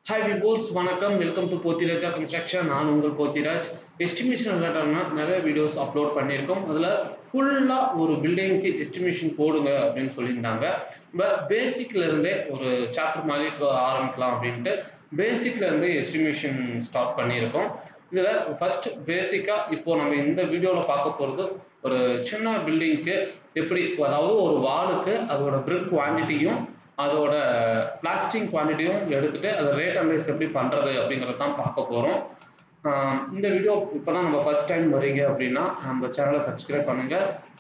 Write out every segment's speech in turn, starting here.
hi விபோஸ் வணக்கம் welcome to போத்திராஜா construction நான் உங்கள் போத்திராஜ் எஸ்டிமேஷன் ரிலேட்டட்னா நிறைய வீடியோஸ் அப்லோட் பண்ணியிருக்கோம் அதில் ஃபுல்லாக ஒரு பில்டிங்க்கு எஸ்டிமேஷன் போடுங்க அப்படின்னு சொல்லியிருந்தாங்க நம்ம பேசிக்ல இருந்தே ஒரு சாப்டர் மாதிரி கொ- ஆரம்பிக்கலாம் அப்படின்ட்டு பேசிக்ல இருந்தே எஸ்டிமேஷன் ஸ்டார்ட் பண்ணியிருக்கோம் இதில் ஃபர்ஸ்ட் பேசிக்காக இப்போ நம்ம இந்த வீடியோவில் பார்க்க போகிறது ஒரு சின்ன பில்டிங்க்கு எப்படி அதாவது ஒரு வாலுக்கு அதோட பிரிக் குவான்டிட்டியும் அதோட பிளாஸ்டிக் குவான்டிட்டியும் எடுத்துட்டு அதை ரேட் அனலைஸ் எப்படி பண்ணுறது அப்படிங்கிறத தான் பார்க்க போகிறோம் இந்த வீடியோ இப்போ தான் நம்ம ஃபர்ஸ்ட் டைம் வரீங்க அப்படின்னா நம்ம சேனலை சப்ஸ்கிரைப் பண்ணுங்க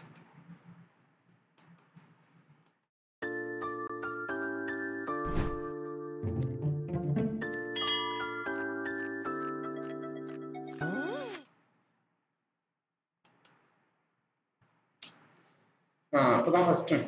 இப்போ தான் ஃபர்ஸ்ட் டைம்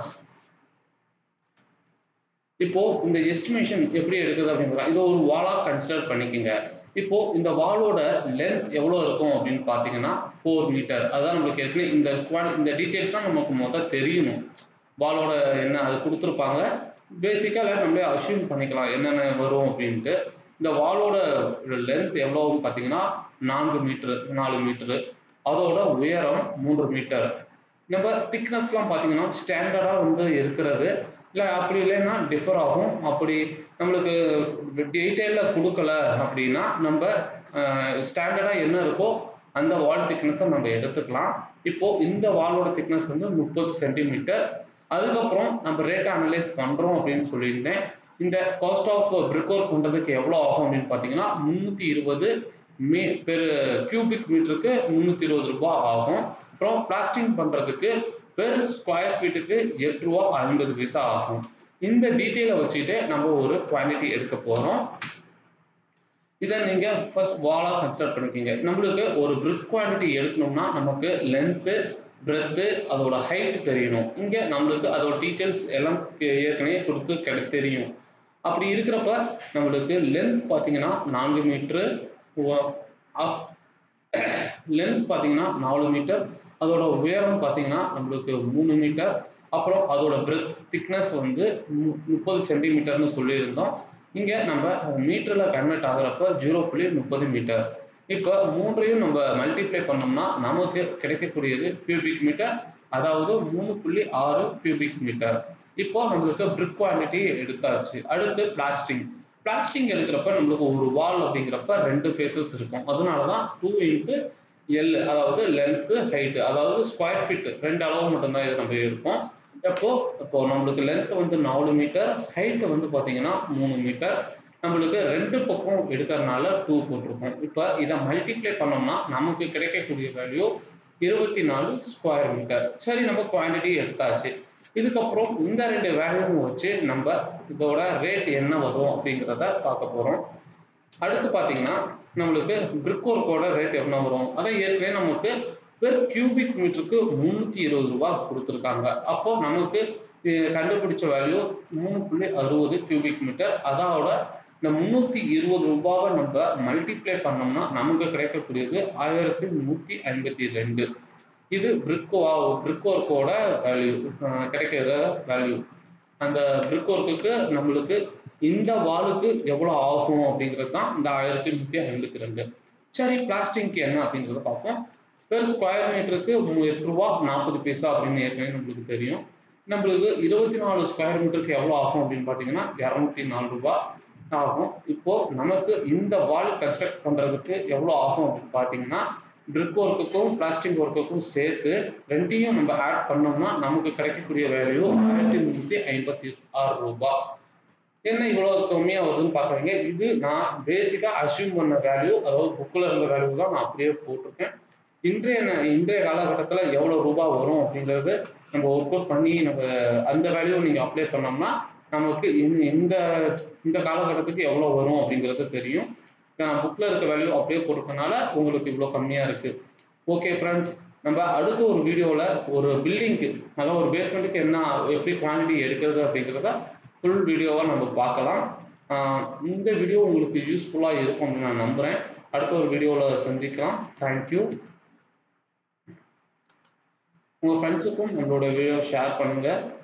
இப்போ இந்த எஸ்டிமேஷன் எப்படி எடுக்குது அப்படிங்கிறத இது ஒரு வாலா கன்சிடர் பண்ணிக்கோங்க இப்போ இந்த வாலோட லென்த் எவ்வளோ இருக்கும் அப்படின்னு பார்த்தீங்கன்னா ஃபோர் மீட்டர் அதான் நம்மளுக்கு ஏற்கனவே இந்த குவான் இந்த டீட்டெயில்ஸ்லாம் நமக்கு மொதல் தெரியணும் வாலோட என்ன அது கொடுத்துருப்பாங்க பேசிக்காக நம்மளே அசியூம் பண்ணிக்கலாம் என்னென்ன வரும் அப்படின்ட்டு இந்த வாலோட லென்த் எவ்வளோன்னு பார்த்தீங்கன்னா நான்கு மீட்ரு நாலு மீட்ரு அதோட உயரம் மூன்று மீட்டர் நம்ம திக்னஸ்லாம் பார்த்தீங்கன்னா ஸ்டாண்டர்டாக வந்து இருக்கிறது இல்லை அப்படி இல்லைன்னா டிஃபர் ஆகும் அப்படி நம்மளுக்கு டீட்டெயிலில் கொடுக்கல அப்படின்னா நம்ம ஸ்டாண்டர்டாக என்ன இருக்கோ அந்த வால் திக்னஸை நம்ம எடுத்துக்கலாம் இப்போ இந்த வாலோட திக்னஸ் வந்து முப்பது சென்டிமீட்டர் அதுக்கப்புறம் நம்ம ரேட் அனலைஸ் பண்ணுறோம் அப்படின்னு சொல்லியிருந்தேன் இந்த காஸ்ட் ஆஃப் பிரிக் ஒர்க் பண்ணுறதுக்கு எவ்வளோ ஆகும் அப்படின்னு பார்த்தீங்கன்னா முந்நூற்றி இருபது மீ பெரு கியூபிக் மீட்டருக்கு முந்நூற்றி இருபது ரூபாய் ஆகும் அப்புறம் பிளாஸ்டிக் பண்ணுறதுக்கு பெர் ஸ்கொயர் ஃபீட்டுக்கு எட்டு ரூபா ஐம்பது பைசா ஆகும் இந்த டீட்டெயிலை வச்சுட்டு நம்ம ஒரு குவான்டிட்டி எடுக்க போகிறோம் இதை நீங்கள் ஃபர்ஸ்ட் வாலாக கன்சிடர் பண்ணிக்கிங்க நம்மளுக்கு ஒரு பிரிக் குவான்டிட்டி எடுக்கணும்னா நமக்கு லென்த்து பிரெத்து அதோட ஹைட் தெரியணும் இங்கே நம்மளுக்கு அதோட டீட்டெயில்ஸ் எல்லாம் ஏற்கனவே கொடுத்து கிடை தெரியும் அப்படி இருக்கிறப்ப நம்மளுக்கு லென்த் பார்த்தீங்கன்னா நான்கு மீட்ரு லென்த் பார்த்தீங்கன்னா நாலு மீட்டர் அதோட உயரம் பார்த்தீங்கன்னா நம்மளுக்கு மூணு மீட்டர் அப்புறம் அதோட பிரெத் திக்னஸ் வந்து மு- முப்பது சென்டிமீட்டர்னு சொல்லியிருந்தோம் இங்கே நம்ம மீட்டரில் கன்வெர்ட் ஆகுறப்ப ஜீரோ புள்ளி முப்பது மீட்டர் இப்போ மூன்றையும் நம்ம மல்டிப்ளை பண்ணோம்னா நமக்கு கிடைக்கக்கூடியது கியூபிக் மீட்டர் அதாவது மூணு புள்ளி ஆறு கியூபிக் மீட்டர் இப்போ நம்மளுக்கு பிரிக் குவான்டிட்டி எடுத்தாச்சு அடுத்து பிளாஸ்டிங் பிளாஸ்டிக் எடுக்கிறப்ப நம்மளுக்கு ஒரு வால் அப்படிங்கிறப்ப ரெண்டு ஃபேஸஸ் இருக்கும் அதனால தான் டூ இன்ட்டு எல் அதாவது லென்த்து ஹைட்டு அதாவது ஸ்கொயர் ஃபீட் ரெண்டு அளவு மட்டும்தான் இது நம்ம இருக்கும் அப்போ இப்போ நம்மளுக்கு லென்த் வந்து நாலு மீட்டர் ஹைட் வந்து பார்த்தீங்கன்னா மூணு மீட்டர் நம்மளுக்கு ரெண்டு பக்கம் எடுக்கிறதுனால டூ போட்டிருக்கோம் இப்போ இதை மல்டிப்ளை பண்ணோம்னா நமக்கு கிடைக்கக்கூடிய வேல்யூ இருபத்தி நாலு ஸ்கொயர் மீட்டர் சரி நம்ம குவான்டிட்டி எடுத்தாச்சு இதுக்கப்புறம் இந்த ரெண்டு வேல்யூவும் வச்சு நம்ம இதோட ரேட் என்ன வரும் அப்படிங்கிறத பார்க்க போகிறோம் அடுத்து பார்த்தீங்கன்னா நம்மளுக்கு பிரிக் ஒர்க்கோட ரேட் என்ன வரும் அதான் ஏற்கனவே நமக்கு பெர் கியூபிக் மீட்டருக்கு முந்நூற்றி இருபது ரூபா கொடுத்துருக்காங்க அப்போ நமக்கு இது கண்டுபிடிச்ச வேல்யூ மூணு புள்ளி அறுபது கியூபிக் மீட்டர் அதோட இந்த முந்நூற்றி இருபது ரூபாவை நம்ம மல்டிப்ளை பண்ணோம்னா நமக்கு கிடைக்கக்கூடியது ஆயிரத்தி நூற்றி ஐம்பத்தி ரெண்டு இது பிரிக் பிரிக் ஒர்க்கோட வேல்யூ கிடைக்கிற வேல்யூ அந்த பிரிக் ஒர்க்குக்கு நம்மளுக்கு இந்த வாலுக்கு எவ்வளோ ஆகும் அப்படிங்கிறது தான் இந்த ஆயிரத்தி நூற்றி ஐம்பத்தி ரெண்டு சரி பிளாஸ்டிக் என்ன அப்படிங்கிறத பார்ப்போம் பெர் ஸ்கொயர் மீட்டருக்கு எட்டு ரூபா நாற்பது பைசா அப்படின்னு ஏற்கனவே நம்மளுக்கு தெரியும் நம்மளுக்கு இருபத்தி நாலு ஸ்கொயர் மீட்டருக்கு எவ்வளோ ஆகும் அப்படின்னு பார்த்தீங்கன்னா இரநூத்தி நாலு ரூபாய் ஆகும் இப்போ நமக்கு இந்த வால் கன்ஸ்ட்ரக்ட் பண்ணுறதுக்கு எவ்வளோ ஆகும் அப்படின்னு பார்த்தீங்கன்னா பிரிக் ஒர்க்குக்கும் பிளாஸ்டிக் ஒர்க்குக்கும் சேர்த்து ரெண்டையும் நம்ம ஆட் பண்ணோம்னா நமக்கு கிடைக்கக்கூடிய வேல்யூ ஆயிரத்தி முந்நூற்றி ஐம்பத்தி ஆறு ரூபாய் என்ன இவ்வளோ கம்மியாக வருதுன்னு பார்க்குறீங்க இது நான் பேசிக்காக அசியூம் பண்ண வேல்யூ அதாவது புக்கில் இருந்த வேல்யூ தான் நான் அப்படியே போட்டிருக்கேன் இன்றைய ந- இன்றைய காலகட்டத்தில் எவ்வளோ ரூபாய் வரும் அப்படிங்கிறது நம்ம ஒர்க் அவுட் பண்ணி நம்ம அந்த வேல்யூ நீங்கள் அப்ளை பண்ணோம்னா நமக்கு இந்த இந்த இந்த காலகட்டத்துக்கு எவ்வளோ வரும் அப்படிங்கிறது தெரியும் நான் புக்கில் இருக்க வேல்யூ அப்படியே போட்டிருக்கனால உங்களுக்கு இவ்வளோ கம்மியாக இருக்குது ஓகே ஃப்ரெண்ட்ஸ் நம்ம அடுத்த ஒரு வீடியோவில் ஒரு பில்டிங்க்கு அதாவது ஒரு பேஸ்மெண்ட்டுக்கு என்ன எப்படி குவான்டிட்டி எடுக்கிறது அப்படிங்கிறத ஃபுல் வீடியோவாக நம்ம பார்க்கலாம் ஆஹ் இந்த வீடியோ உங்களுக்கு யூஸ்ஃபுல்லாக இருக்கும் அப்படின்னு நான் நம்புகிறேன் அடுத்த ஒரு வீடியோவில் சந்திக்கலாம் தேங்க்யூ உங்கள் ஃப்ரெண்ட்ஸுக்கும் நம்மளோட வீடியோ ஷேர் பண்ணுங்கள்